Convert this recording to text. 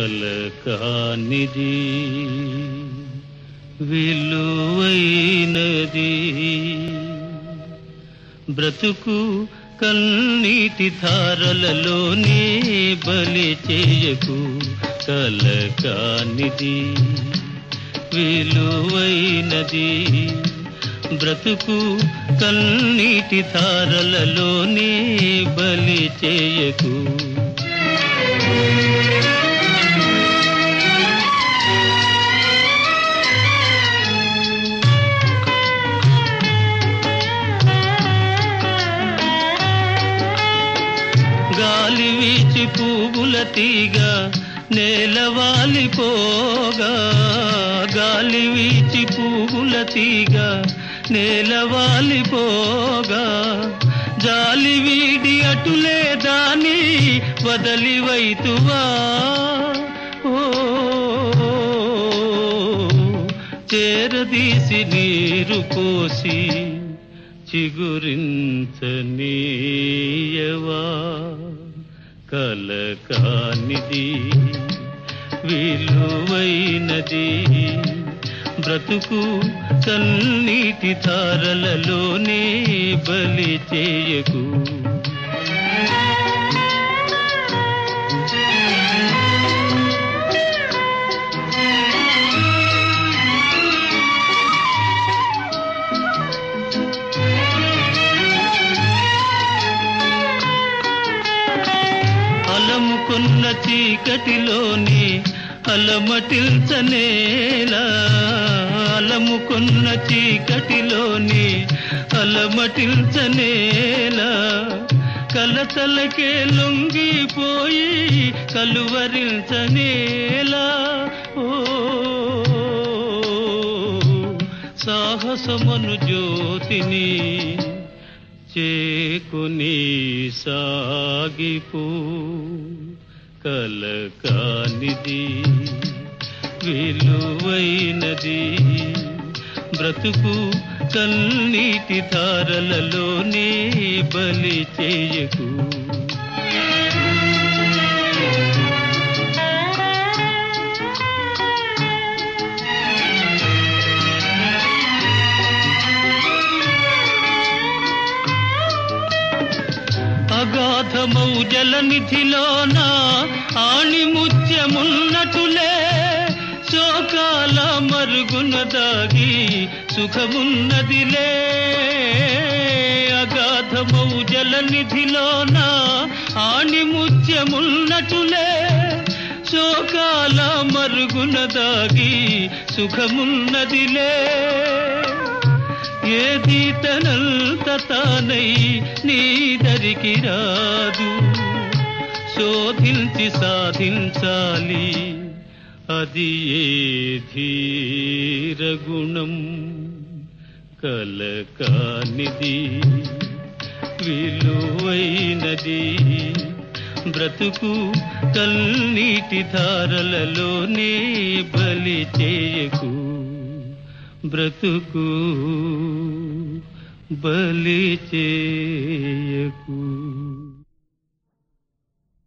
కలకానిది విలువైనది బ్రతుకు కన్నీటి ధారలలోనే బలి చేయకు కలకానిది విలువైనది బ్రతుకు కన్నీటి ధారలలోనే బలి చేయకు గాలి వీచి పువ్వుల తీగ నేలవాలిపోగా గాలి వీచి పువ్వుల తీగ నేలవాలిపోగా జాలి వీడి అటులే దాని వదలి వైతువా ఓ చేరదీసి నీరు పోసి చిగురించనీయవా కలకానిది విలువైనది బ్రతుకు కన్నీటి ధారలలోనే బలి చేయకు అలముకున్న చీకటిలోని అలమటిల్చనేలా అలముకున్న చీకటిలోని అలమటిల్చనేలా కలతలకే లొంగిపోయి కలువరించనేలా ఓ సాహసమను జ్యోతిని చేకుని సాగిపో కలకానిది విలువైనది బ్రతుకు కన్నీటి ధారలలోనే బలి చేయకు అగాధమౌ జలనిధిలోన ఆణిముత్యమున్నటులే శోకాల మరుగున దాగి సుఖమున్నదిలే అగాధమౌ జలనిధిలోన ఆణిముత్యమున్నటులే శోకాల మరుగున దాగి సుఖమున్నదిలే ఏది తనంత తానై నీదరికి రాదు శోధించి సాధించాలి అది ఏ ధీరగుణం కలకానిది విలువైనది బ్రతుకు కన్నీటి ధారలలోనే బలి చేయకు బ్రతుకు బలి చేయకు